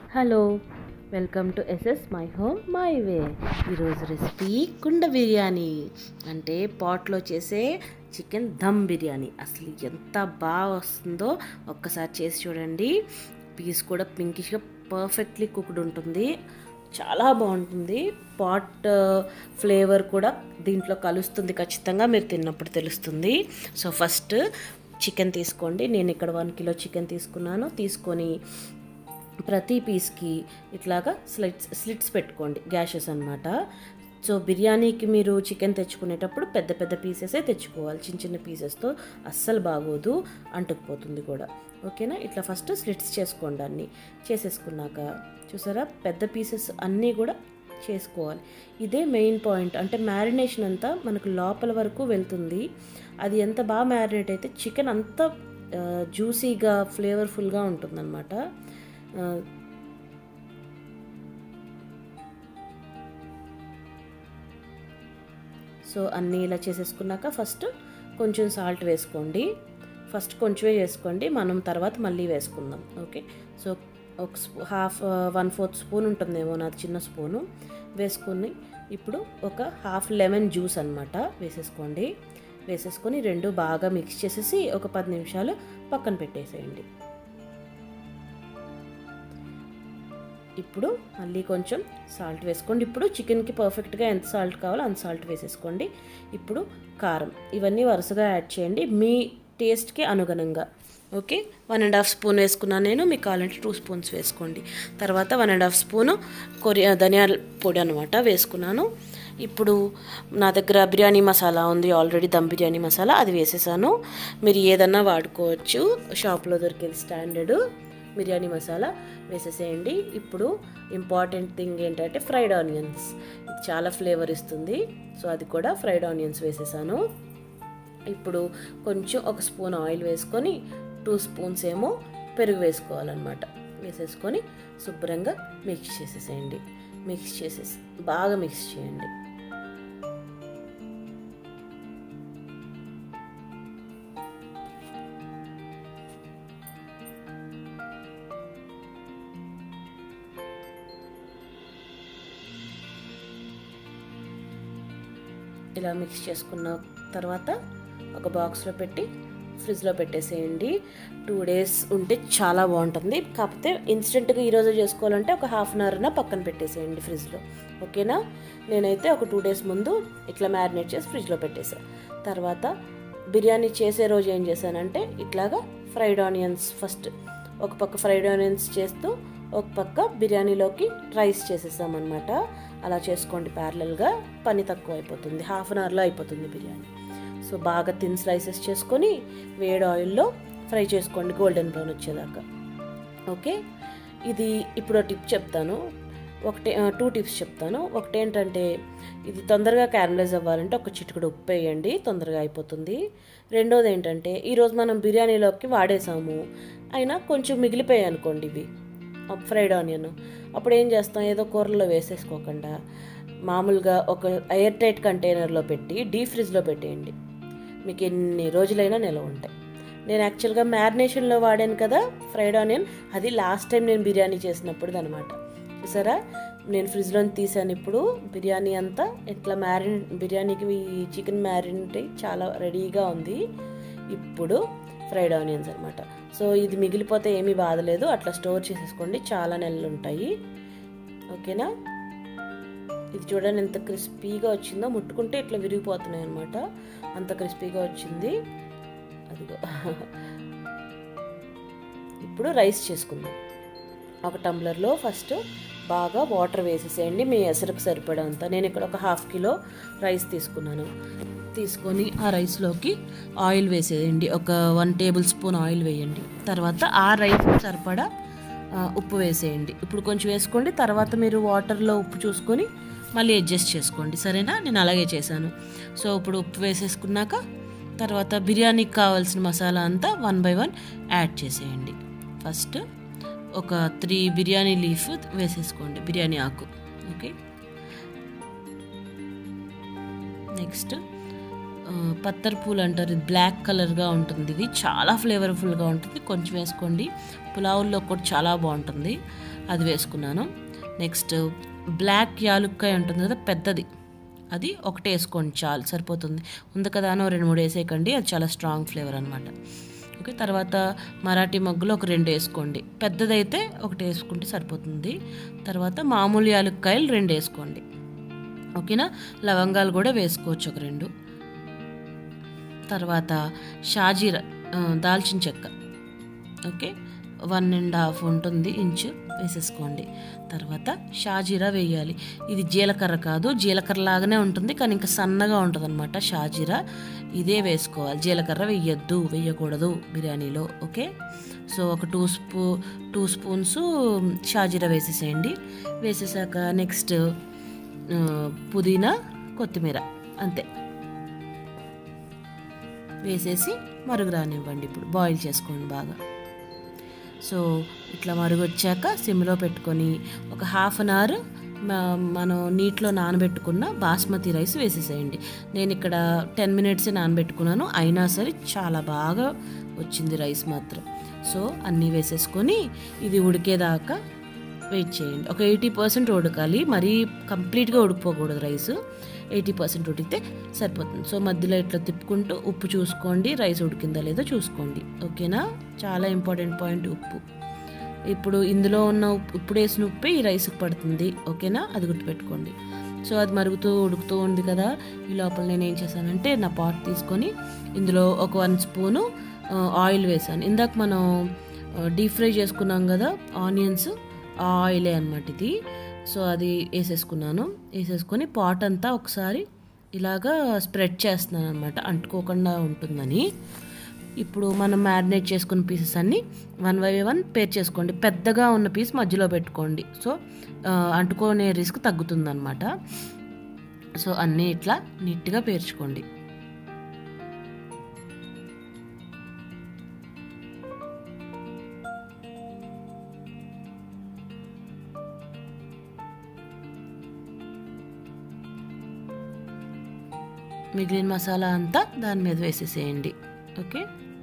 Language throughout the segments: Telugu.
hello welcome to SS my home my way ఈరోజు రెసిపీ కుండ బిర్యానీ అంటే పాట్లో చేసే చికెన్ దమ్ బిర్యానీ అసలు ఎంత బాగా వస్తుందో ఒక్కసారి చేసి చూడండి పీస్ కూడా పింకిష్గా పర్ఫెక్ట్లీ కుక్డ్ ఉంటుంది చాలా బాగుంటుంది పాట్ ఫ్లేవర్ కూడా దీంట్లో కలుస్తుంది ఖచ్చితంగా మీరు తిన్నప్పుడు తెలుస్తుంది సో ఫస్ట్ చికెన్ తీసుకోండి నేను ఇక్కడ వన్ కిలో చికెన్ తీసుకున్నాను తీసుకొని ప్రతి పీస్కి ఇట్లాగా స్లిట్స్ స్లిట్స్ పెట్టుకోండి గ్యాషెస్ అనమాట సో బిర్యానీకి మీరు చికెన్ తెచ్చుకునేటప్పుడు పెద్ద పెద్ద పీసెసే తెచ్చుకోవాలి చిన్న చిన్న పీసెస్తో అస్సలు బాగోదు అంటుకుపోతుంది కూడా ఓకేనా ఇట్లా ఫస్ట్ స్లిట్స్ చేసుకోండి అన్నీ చేసేసుకున్నాక చూసారా పెద్ద పీసెస్ అన్నీ కూడా చేసుకోవాలి ఇదే మెయిన్ పాయింట్ అంటే మ్యారినేషన్ అంతా మనకు లోపల వరకు వెళ్తుంది అది ఎంత బాగా మ్యారినేట్ అయితే చికెన్ అంత జ్యూసీగా ఫ్లేవర్ఫుల్గా ఉంటుందన్నమాట సో అన్నీ ఇలా చేసేసుకున్నాక ఫస్ట్ కొంచెం సాల్ట్ వేసుకోండి ఫస్ట్ కొంచెమే వేసుకోండి మనం తర్వాత మళ్ళీ వేసుకుందాం ఓకే సో ఒక spoon half one fourth spoon ఉంటుందేమో నాది చిన్న స్పూను వేసుకొని ఇప్పుడు ఒక హాఫ్ లెమన్ జ్యూస్ అనమాట వేసేసుకోండి వేసేసుకొని రెండు బాగా మిక్స్ చేసేసి ఒక పది నిమిషాలు పక్కన పెట్టేసేయండి ఇప్పుడు మళ్ళీ కొంచెం సాల్ట్ వేసుకోండి ఇప్పుడు చికెన్కి పర్ఫెక్ట్గా ఎంత సాల్ట్ కావాలో అంత సాల్ట్ వేసేసుకోండి ఇప్పుడు కారం ఇవన్నీ వరుసగా యాడ్ చేయండి మీ టేస్ట్కి అనుగుణంగా okay one and half spoon వేసుకున్నాను నేను మీకు కావాలంటే టూ స్పూన్స్ వేసుకోండి తర్వాత వన్ అండ్ హాఫ్ స్పూను కొరియా ధనియాల పొడి అనమాట వేసుకున్నాను ఇప్పుడు నా దగ్గర బిర్యానీ మసాలా ఉంది ఆల్రెడీ దమ్ బిర్యానీ మసాలా అది వేసేసాను మీరు ఏదన్నా వాడుకోవచ్చు షాప్లో దొరికేది స్టాండర్డ్ బిర్యానీ మసాలా వేసేసేయండి ఇప్పుడు ఇంపార్టెంట్ థింగ్ ఏంటంటే ఫ్రైడ్ ఆనియన్స్ ఇది చాలా ఫ్లేవర్ ఇస్తుంది సో అది కూడా ఫ్రైడ్ ఆనియన్స్ వేసేసాను ఇప్పుడు కొంచెం ఒక స్పూన్ ఆయిల్ వేసుకొని టూ స్పూన్స్ ఏమో పెరుగు వేసుకోవాలన్నమాట వేసేసుకొని శుభ్రంగా మిక్స్ చేసేసేయండి మిక్స్ చేసేసి బాగా మిక్స్ చేయండి ఇలా మిక్స్ చేసుకున్న తర్వాత ఒక బాక్స్లో పెట్టి ఫ్రిడ్జ్లో పెట్టేసేయండి టూ డేస్ ఉంటే చాలా బాగుంటుంది కాకపోతే ఇన్స్టెంట్గా ఈరోజు చేసుకోవాలంటే ఒక హాఫ్ అన్ అవర్ పక్కన పెట్టేసేయండి ఫ్రిడ్జ్లో ఓకేనా నేనైతే ఒక టూ డేస్ ముందు ఇట్లా మ్యారినేట్ చేసి ఫ్రిడ్జ్లో పెట్టేసాను తర్వాత బిర్యానీ చేసే రోజు ఏం చేశానంటే ఇట్లాగా ఫ్రైడ్ ఆనియన్స్ ఫస్ట్ ఒక పక్క ఫ్రైడ్ ఆనియన్స్ చేస్తూ ఒక పక్క బిర్యానీలోకి రైస్ చేసేసామన్నమాట అలా చేసుకోండి ప్యారలల్గా పని తక్కువ అయిపోతుంది హాఫ్ అన్ అవర్లో అయిపోతుంది బిర్యానీ సో బాగా థిన్ స్లైసెస్ చేసుకొని వేడి ఆయిల్లో ఫ్రై చేసుకోండి గోల్డెన్ బ్రౌన్ వచ్చేదాకా ఓకే ఇది ఇప్పుడు టిప్ చెప్తాను ఒకటి టూ టిప్స్ చెప్తాను ఒకటి ఏంటంటే ఇది తొందరగా క్యారమలైజ్ అవ్వాలంటే ఒక చిటికడు ఉప్పు వేయండి తొందరగా అయిపోతుంది రెండోది ఏంటంటే ఈరోజు మనం బిర్యానీలోకి వాడేసాము అయినా కొంచెం మిగిలిపోయాయి అనుకోండి ఇవి ఫ్రైడ్ ఆనియన్ అప్పుడు ఏం చేస్తాం ఏదో కూరలో వేసేసుకోకుండా మామూలుగా ఒక ఎయిర్ టైట్ కంటైనర్లో పెట్టి డీప్ ఫ్రిడ్జ్లో పెట్టేయండి మీకు ఎన్ని రోజులైనా నిల్వ ఉంటాయి నేను యాక్చువల్గా మ్యారినేషన్లో వాడాను కదా ఫ్రైడ్ ఆనియన్ అది లాస్ట్ టైం నేను బిర్యానీ చేసినప్పుడు అనమాట చూసారా నేను ఫ్రిడ్జ్లో తీసాను ఇప్పుడు బిర్యానీ అంతా ఇట్లా మ్యారిన్ బిర్యానీకి చికెన్ మ్యారినేట్ చాలా రెడీగా ఉంది ఇప్పుడు ఫ్రైడ్ ఆనియన్స్ అనమాట సో ఇది మిగిలిపోతే ఏమీ బాధలేదు అట్లా స్టోర్ చేసేసుకోండి చాలా నెలలు ఉంటాయి ఓకేనా ఇది చూడండి ఎంత క్రిస్పీగా వచ్చిందో ముట్టుకుంటే ఇట్లా విరిగిపోతున్నాయి అనమాట అంత క్రిస్పీగా వచ్చింది అదిగో ఇప్పుడు రైస్ చేసుకుందాం ఒక టంబ్లర్లో ఫస్ట్ బాగా వాటర్ వేసేసేయండి మీ ఎసరుకు సరిపడంత నేను ఇక్కడ ఒక హాఫ్ కిలో రైస్ తీసుకున్నాను తీసుకొని ఆ రైస్లోకి ఆయిల్ వేసేయండి ఒక వన్ టేబుల్ స్పూన్ ఆయిల్ వేయండి తర్వాత ఆ రైస్ సరిపడా ఉప్పు వేసేయండి ఇప్పుడు కొంచెం వేసుకోండి తర్వాత మీరు వాటర్లో ఉప్పు చూసుకొని మళ్ళీ అడ్జస్ట్ చేసుకోండి సరేనా నేను అలాగే చేశాను సో ఇప్పుడు ఉప్పు వేసేసుకున్నాక తర్వాత బిర్యానీకి కావాల్సిన మసాలా అంతా వన్ బై వన్ యాడ్ చేసేయండి ఫస్ట్ ఒక త్రీ బిర్యానీ లీఫ్ వేసేసుకోండి బిర్యానీ ఆకు ఓకే నెక్స్ట్ ఆ, పత్తర్ పూలు అంటారు ఇది బ్లాక్ కలర్గా ఉంటుంది ఇది చాలా ఫ్లేవర్ఫుల్గా ఉంటుంది కొంచెం వేసుకోండి పులావుల్లో కూడా చాలా బాగుంటుంది అది వేసుకున్నాను నెక్స్ట్ బ్లాక్ యాలుక్కాయ ఉంటుంది కదా పెద్దది అది ఒకటి వేసుకోండి చాలు సరిపోతుంది ఉంది కదా అని ఓ రెండు మూడు వేసేయకండి అది చాలా స్ట్రాంగ్ ఫ్లేవర్ అనమాట ఓకే తర్వాత మరాఠీ మగ్గులు ఒక రెండు వేసుకోండి పెద్దదైతే ఒకటి వేసుకుంటే సరిపోతుంది తర్వాత మామూలు యాలుక్కాయలు రెండు వేసుకోండి ఓకేనా లవంగాలు కూడా వేసుకోవచ్చు ఒక రెండు తర్వాత షాజీరా ఆ, దాల్చిన చెక్క ఓకే వన్ అండ్ హాఫ్ ఉంటుంది ఇంచు వేసేసుకోండి తర్వాత షాజీరా వేయాలి ఇది జీలకర్ర కాదు జీలకర్ర లాగానే ఉంటుంది కానీ ఇంకా సన్నగా ఉంటుంది అనమాట షాజీరా ఇదే వేసుకోవాలి జీలకర్ర వేయద్దు వేయకూడదు బిర్యానీలో ఓకే సో ఒక టూ స్పూ టూ స్పూన్స్ షాజీరా వేసేసేయండి వేసేసాక నెక్స్ట్ ఆ, పుదీనా కొత్తిమీర అంతే వేసేసి మరుగు రానివ్వండి ఇప్పుడు బాయిల్ చేసుకోండి బాగా సో ఇట్లా మరుగు వచ్చాక సిమ్లో పెట్టుకొని ఒక హాఫ్ అన్ అవర్ మనం నీటిలో నానబెట్టుకున్న బాస్మతి రైస్ వేసేసేయండి నేను ఇక్కడ టెన్ మినిట్స్ నానబెట్టుకున్నాను అయినా సరే చాలా బాగా వచ్చింది రైస్ మాత్రం సో అన్నీ వేసేసుకొని ఇది ఉడికేదాకా వెయిట్ చేయండి ఒక ఎయిటీ పర్సెంట్ ఉడకాలి మరీ కంప్లీట్గా ఉడికిపోకూడదు రైస్ ఎయిటీ పర్సెంట్ ఉడికితే సరిపోతుంది సో మధ్యలో ఇట్లా తిప్పుకుంటూ ఉప్పు చూసుకోండి రైస్ ఉడికిందా లేదో చూసుకోండి ఓకేనా చాలా ఇంపార్టెంట్ పాయింట్ ఉప్పు ఇప్పుడు ఇందులో ఉన్న ఉప్పు ఇప్పుడు వేసిన ఉప్పే ఈ రైస్కి పడుతుంది ఓకేనా అది గుర్తుపెట్టుకోండి సో అది మరుగుతూ ఉడుకుతూ ఉంది కదా ఈ లోపల నేను ఏం చేశానంటే నా పాట్ తీసుకొని ఇందులో ఒక వన్ స్పూను ఆ, ఆయిల్ వేసాను ఇందాక మనం డీప్ ఫ్రై చేసుకున్నాం కదా ఆనియన్స్ ఆ ఆయిలే అనమాట ఇది సో అది వేసేసుకున్నాను వేసేసుకొని పాట్ అంతా ఒకసారి ఇలాగా స్ప్రెడ్ చేస్తున్నాను అనమాట అంటుకోకుండా ఉంటుందని ఇప్పుడు మనం మ్యారినేట్ చేసుకున్న పీసెస్ అన్నీ వన్ బై వన్ పేర్ చేసుకోండి పెద్దగా ఉన్న పీస్ మధ్యలో పెట్టుకోండి సో ఆ, అంటుకునే రిస్క్ తగ్గుతుందన్నమాట సో అన్నీ ఇట్లా నీట్గా పేర్చుకోండి మిగిలిన మసాలా అంతా దాని మీద వేసేసేయండి ఓకే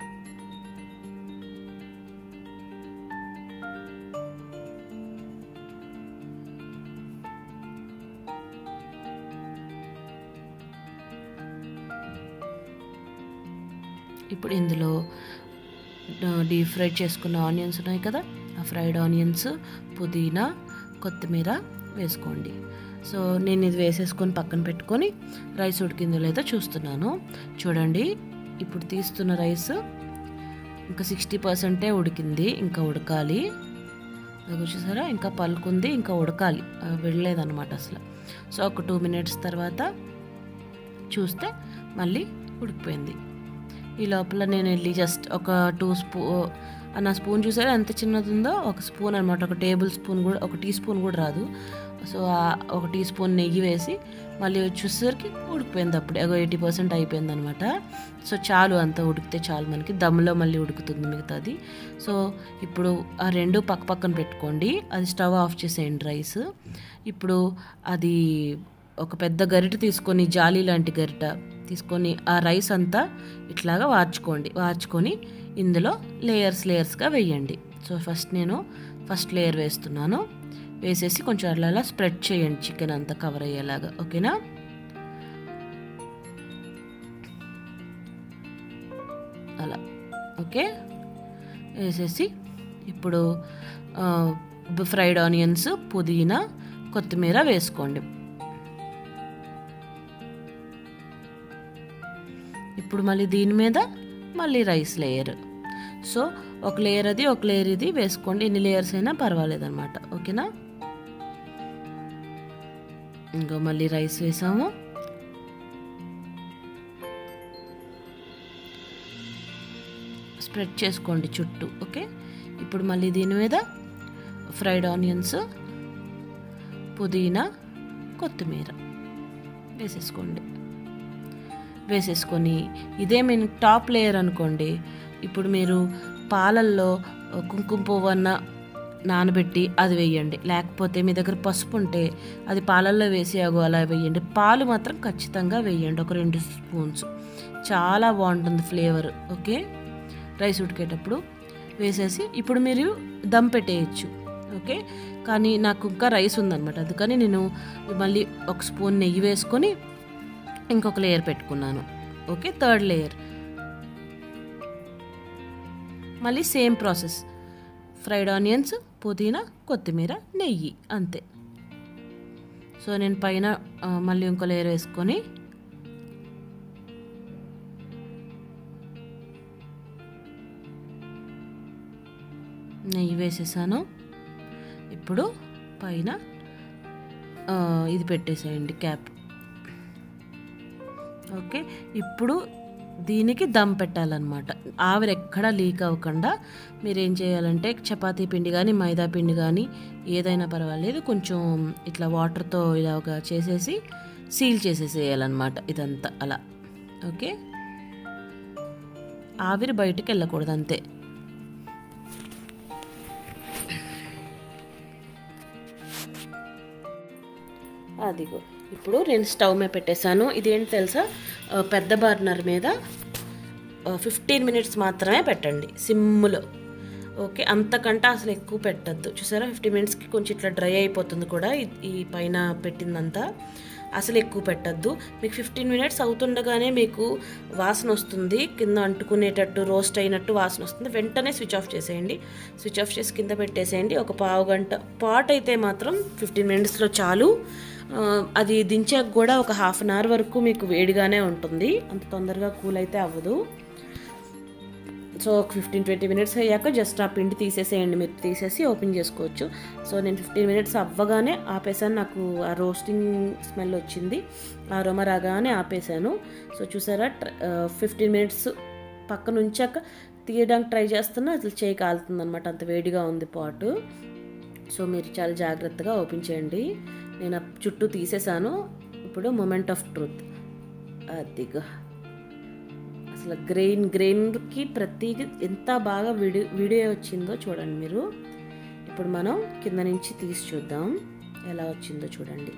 ఇప్పుడు ఇందులో డీప్ ఫ్రై చేసుకున్న ఆనియన్స్ ఉన్నాయి కదా ఆ ఫ్రైడ్ ఆనియన్స్ పుదీనా కొత్తిమీర వేసుకోండి సో నేను ఇది వేసేసుకొని పక్కన పెట్టుకొని రైస్ ఉడికిందో లేదో చూస్తున్నాను చూడండి ఇప్పుడు తీస్తున్న రైస్ ఇంకా సిక్స్టీ పర్సెంటే ఉడికింది ఇంకా ఉడకాలి అది చూసారా ఇంకా పలుకుంది ఇంకా ఉడకాలి అది వెళ్ళలేదన్నమాట అసలు సో ఒక టూ మినిట్స్ తర్వాత చూస్తే మళ్ళీ ఉడికిపోయింది ఈ లోపల నేను వెళ్ళి జస్ట్ ఒక టూ స్పూ నా స్పూన్ చూసారా ఎంత చిన్నది ఉందో ఒక స్పూన్ అనమాట ఒక టేబుల్ స్పూన్ కూడా ఒక టీ స్పూన్ కూడా రాదు సో ఆ ఒక టీ స్పూన్ నెయ్యి వేసి మళ్ళీ వచ్చేసరికి ఉడికిపోయింది అప్పుడే ఒక ఎయిటీ పర్సెంట్ అయిపోయింది అనమాట సో చాలు అంత ఉడికితే చాలు మనకి దమ్లో మళ్ళీ ఉడుకుతుంది మిగతాది సో ఇప్పుడు ఆ రెండు పక్క పక్కన పెట్టుకోండి అది స్టవ్ ఆఫ్ చేసేయండి రైస్ ఇప్పుడు అది ఒక పెద్ద గరిట తీసుకొని జాలీ లాంటి గరిట తీసుకొని ఆ రైస్ అంతా ఇట్లాగా వార్చుకోండి వార్చుకొని ఇందులో లేయర్స్ లేయర్స్గా వేయండి సో ఫస్ట్ నేను ఫస్ట్ లేయర్ వేస్తున్నాను వేసేసి కొంచెం అలా అలా స్ప్రెడ్ చేయండి చికెన్ అంతా కవర్ అయ్యేలాగా ఓకేనా అలా ఓకే వేసేసి ఇప్పుడు ఫ్రైడ్ ఆనియన్స్ పుదీనా కొత్తిమీర వేసుకోండి ఇప్పుడు మళ్ళీ దీని మీద మళ్ళీ రైస్ లేయర్ సో ఒక లేయర్ అది ఒక లేయర్ ఇది వేసుకోండి ఎన్ని లేయర్స్ అయినా పర్వాలేదు అనమాట ఓకేనా ఇంకో మళ్ళీ రైస్ వేసాము స్ప్రెడ్ చేసుకోండి చుట్టూ ఓకే ఇప్పుడు మళ్ళీ దీని మీద ఫ్రైడ్ ఆనియన్స్ పుదీనా కొత్తిమీర వేసేసుకోండి వేసేసుకొని ఇదే మీరు టాప్ లేయర్ అనుకోండి ఇప్పుడు మీరు పాలల్లో కుంకుమ పువ్వు అన్న నానబెట్టి అది వేయండి లేకపోతే మీ దగ్గర పసుపు ఉంటే అది పాలల్లో వేసి అగో అలా వేయండి పాలు మాత్రం ఖచ్చితంగా వేయండి ఒక రెండు స్పూన్స్ చాలా బాగుంటుంది ఫ్లేవర్ ఓకే రైస్ ఉడికేటప్పుడు వేసేసి ఇప్పుడు మీరు దమ్ పెట్టేయచ్చు ఓకే కానీ నాకు ఇంకా రైస్ ఉందన్నమాట అందుకని నేను మళ్ళీ ఒక స్పూన్ నెయ్యి వేసుకొని ఇంకొక లేయర్ పెట్టుకున్నాను ఓకే థర్డ్ లేయర్ మళ్ళీ సేమ్ ప్రాసెస్ ఫ్రైడ్ ఆనియన్స్ పుదీనా కొత్తిమీర నెయ్యి అంతే సో నేను పైన ఆ, మళ్ళీ ఇంకో లేయర్ వేసుకొని నెయ్యి వేసేసాను ఇప్పుడు పైన ఆ, ఇది పెట్టేసేయండి క్యాప్ ఓకే ఇప్పుడు దీనికి దమ్ పెట్టాలన్నమాట ఆవిరి ఎక్కడా లీక్ అవ్వకుండా మీరు ఏం చేయాలంటే చపాతీ పిండి కానీ మైదా పిండి కానీ ఏదైనా పర్వాలేదు కొంచెం ఇట్లా వాటర్తో ఇలాగా చేసేసి సీల్ చేసేసేయాలన్నమాట ఇదంతా అలా ఓకే ఆవిరి బయటికి వెళ్ళకూడదు అంతే అదిగో ఇప్పుడు నేను స్టవ్ మీద పెట్టేశాను ఇదేంటి తెలుసా ఆ, పెద్ద బర్నర్ మీద ఫిఫ్టీన్ మినిట్స్ మాత్రమే పెట్టండి సిమ్లో ఓకే అంతకంటే అసలు ఎక్కువ పెట్టద్దు చూసారా ఫిఫ్టీన్ మినిట్స్కి కొంచెం ఇట్లా డ్రై అయిపోతుంది కూడా ఈ- ఈ పైన పెట్టిందంతా అసలు ఎక్కువ పెట్టద్దు మీకు ఫిఫ్టీన్ మినిట్స్ అవుతుండగానే మీకు వాసన వస్తుంది కింద అంటుకునేటట్టు రోస్ట్ అయినట్టు వాసన వస్తుంది వెంటనే స్విచ్ ఆఫ్ చేసేయండి స్విచ్ ఆఫ్ చేసి కింద పెట్టేసేయండి ఒక పావు గంట పాట్ అయితే మాత్రం ఫిఫ్టీన్ మినిట్స్లో చాలు ఆ, అది దించాక కూడా ఒక హాఫ్ అన్ అవర్ వరకు మీకు వేడిగానే ఉంటుంది అంత తొందరగా కూల్ అయితే అవ్వదు సో ఒక ఫిఫ్టీన్ ట్వంటీ మినిట్స్ అయ్యాక జస్ట్ ఆ పిండి తీసేసేయండి మీరు తీసేసి ఓపెన్ చేసుకోవచ్చు సో నేను ఫిఫ్టీన్ మినిట్స్ అవ్వగానే ఆపేసాను నాకు ఆ రోస్టింగ్ స్మెల్ వచ్చింది ఆ అరోమా రాగానే ఆపేసాను సో చూసారా ఫిఫ్టీన్ మినిట్స్ పక్కన ఉంచాక తీయడానికి ట్రై చేస్తున్నా అసలు చేయి కాలుతుంది అనమాట అంత వేడిగా ఉంది పాటు సో మీరు చాలా జాగ్రత్తగా ఓపెన్ చేయండి నేను ఆ చుట్టూ తీసేసాను ఇప్పుడు మొమెంట్ ఆఫ్ ట్రూత్ అదిగా అసలు గ్రెయిన్ గ్రెయిన్కి ప్రతిది ఎంత బాగా విడి వీడియో వచ్చిందో చూడండి మీరు ఇప్పుడు మనం కింద నుంచి తీసి చూద్దాం ఎలా వచ్చిందో చూడండి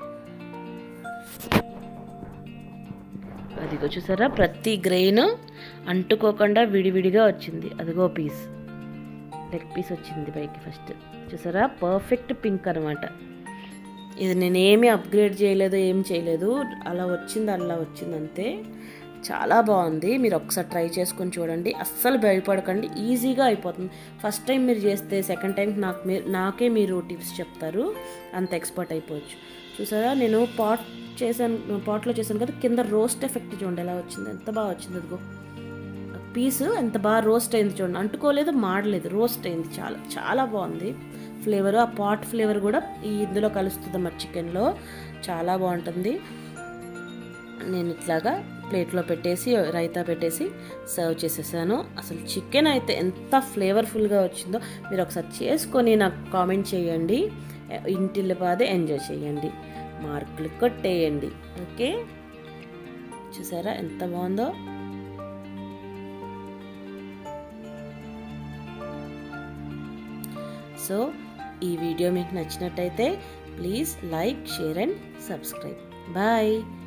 అదిగో చూసారా ప్రతి గ్రెయిన్ అంటుకోకుండా విడివిడిగా వచ్చింది అదిగో పీస్ లెగ్ పీస్ వచ్చింది పైకి ఫస్ట్ చూసారా పర్ఫెక్ట్ పింక్ అనమాట ఇది నేను ఏమీ అప్గ్రేడ్ చేయలేదు ఏం చేయలేదు అలా వచ్చింది అలా వచ్చింది అంతే చాలా బాగుంది మీరు ఒకసారి ట్రై చేసుకొని చూడండి అస్సలు భయపడకండి ఈజీగా అయిపోతుంది ఫస్ట్ టైం మీరు చేస్తే సెకండ్ టైం నాకు మీరు నాకే మీరు టిప్స్ చెప్తారు అంత ఎక్స్పర్ట్ అయిపోవచ్చు చూసారా నేను పాట్ చేశాను పాట్లో చేశాను కదా కింద రోస్ట్ ఎఫెక్ట్ చూడండి ఎలా వచ్చింది ఎంత బాగా వచ్చింది అదిగో పీస్ ఎంత బాగా రోస్ట్ అయింది చూడండి అంటుకోలేదు మాడలేదు రోస్ట్ అయింది చాలా చాలా బాగుంది ఫ్లేవర్ ఆ పాట్ ఫ్లేవర్ కూడా ఈ ఇందులో కలుస్తుంది అన్నమాట చికెన్లో చాలా బాగుంటుంది నేను ఇట్లాగా ప్లేట్లో పెట్టేసి రైతా పెట్టేసి సర్వ్ చేసేసాను అసలు చికెన్ అయితే ఎంత ఫ్లేవర్ఫుల్గా వచ్చిందో మీరు ఒకసారి చేసుకొని నాకు కామెంట్ చేయండి ఇంటిల్లి బాధే ఎంజాయ్ చేయండి మార్కులు కొట్టేయండి ఓకే చూసారా ఎంత బాగుందో సో ఈ వీడియో మీకు నచ్చినట్టయితే please like share and subscribe bye